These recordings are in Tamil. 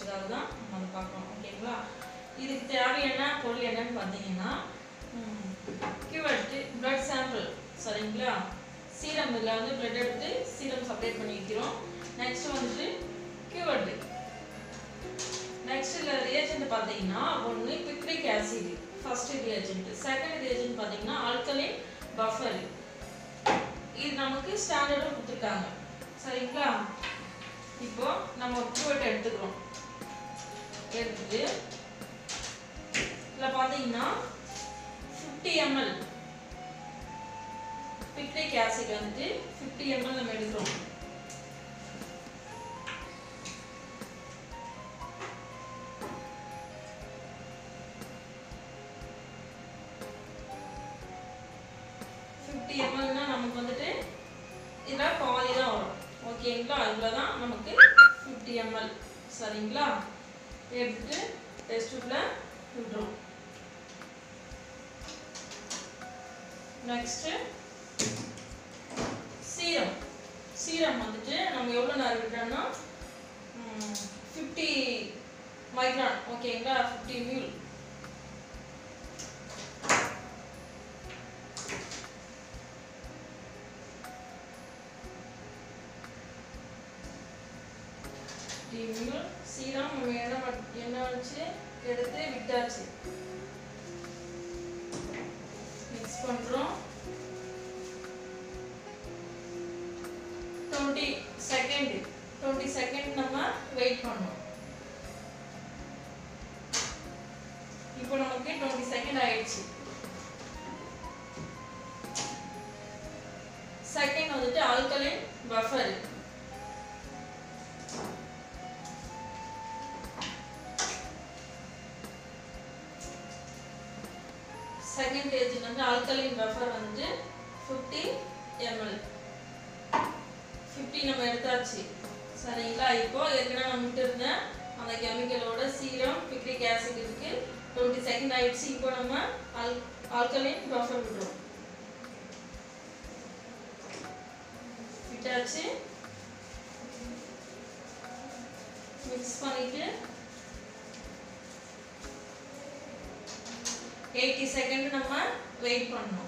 டெஸ்ட்டுக்காக தான் நம்ம அதை பார்க்குறோம் ஓகேங்களா இதுக்கு தேவையான பொருள் என்னன்னு பார்த்தீங்கன்னா கியூவெட்டு பிளட் சாம்பிள் சரிங்களா சீரம் இதில் வந்து பிளட் எடுத்து சீரம் செப்பரேட் பண்ணி வைக்கிறோம் நெக்ஸ்ட் வந்துட்டு கியூவெட்டு நெக்ஸ்ட் இதில் ரியேஜென்ட் பார்த்தீங்கன்னா ஒன்று picric acid first reagent second reagent பார்த்தீங்கன்னா ஆல்கலின் பஃபர் இது நமக்கு ஸ்டாண்டர்டும் கொடுத்துருக்காங்க சரிங்களா இப்போ நம்ம ஒரு கியூவெட் எடுத்துக்கிறோம் எடுத்துட்டு இதில் பார்த்தீங்கன்னா ஃபிஃப்டி எம்எல் பிக்ரிக் ஆசிட் வந்துட்டு ஃபிஃப்டி எம்எல் நம்ம எடுக்கிறோம் ஃபிஃப்டி எம்எல்னா நமக்கு வந்துட்டு இதில் பாதி தான் வரும் ஓகேங்களா இதில் தான் நமக்கு ஃபிஃப்டி எம்எல் சரிங்களா எடுத்துட்டு டெஸ்ட் டியூப்பில் விட்டுரும் நெக்ஸ்ட்டு சீரம் சீரம் வந்துட்டு நம்ம எவ்வளோ நேரம் விடுறோம்னா ஃபிஃப்டி மைக்ரான் ஓகேங்களா ஃபிஃப்டி மியூல் மியூல் சீரம் நம்ம என்ன பண்- என்ன வச்சு எடுத்து விட்டாச்சு மிக்ஸ் பண்ணுறோம் டுவெண்ட்டி செகண்ட் டுவெண்ட்டி செகண்ட் நம்ம வெயிட் பண்ணோம் இப்போ நமக்கு டுவெண்ட்டி செகண்ட் ஆயிடுச்சு செகண்ட் வந்துட்டு ஆல்கலைன் பஃபர் செகண்ட் ஏஜ் வந்து ஆல்கலைன் பஃபர் வந்துட்டு ஃபிஃப்டி எம்எல் ஃபிஃப்டி நம்ம எடுத்தாச்சு சரிங்களா இப்போ ஏற்கனவே நம்ம விட்டு இருந்தேன் அந்த கெமிக்கலோட சீரம் பிக்ரிக் ஆசிட் இருக்கு டுவெண்ட்டி செகண்ட் ஆயிடுச்சு இப்போ நம்ம ஆல் ஆல்கலைன் பஃபர் விடுறோம் விட்டாச்சு மிக்ஸ் பண்ணிட்டு எயிட்டி செகண்ட் நம்ம வெயிட் பண்ணணும்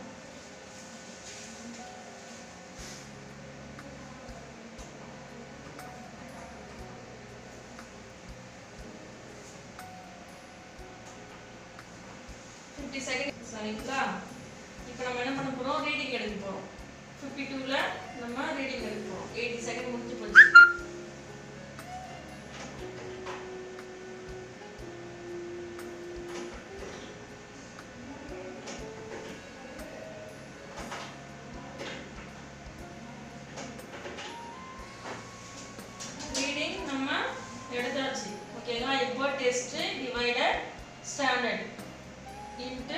ஃபிஃப்டி செகண்ட் சரிங்களா இப்போ நம்ம என்ன பண்ண போகிறோம் ரீடிங் எடுக்க போகிறோம் ஃபிஃப்டி டூவில் நம்ம ரீடிங் எடுக்க போகிறோம் எயிட்டி செகண்ட் முடிஞ்சு போச்சு ரீடிங் நம்ம எடுத்தாச்சு ஓகேங்களா இப்போ டெஸ்ட் டிவைடட் ஸ்டாண்டர்ட் இன்ட்டு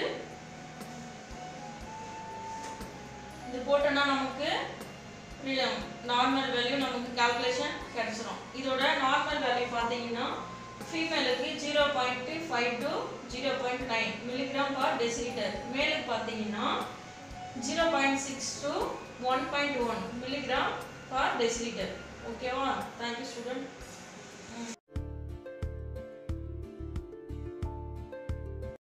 இது போட்டோன்னா நமக்கு நார்மல் வேல்யூ நமக்கு கால்குலேஷன் கிடைச்சிரும் இதோட நார்மல் வேல்யூ பார்த்தீங்கன்னா ஃபீமேலுக்கு zero point five to zero point nine milligram per decilitre மேலுக்கு பார்த்தீங்கன்னா zero point six to one point one milligram per decilitre ஓகேவா தேங்க்யூ ஸ்டூடெண்ட்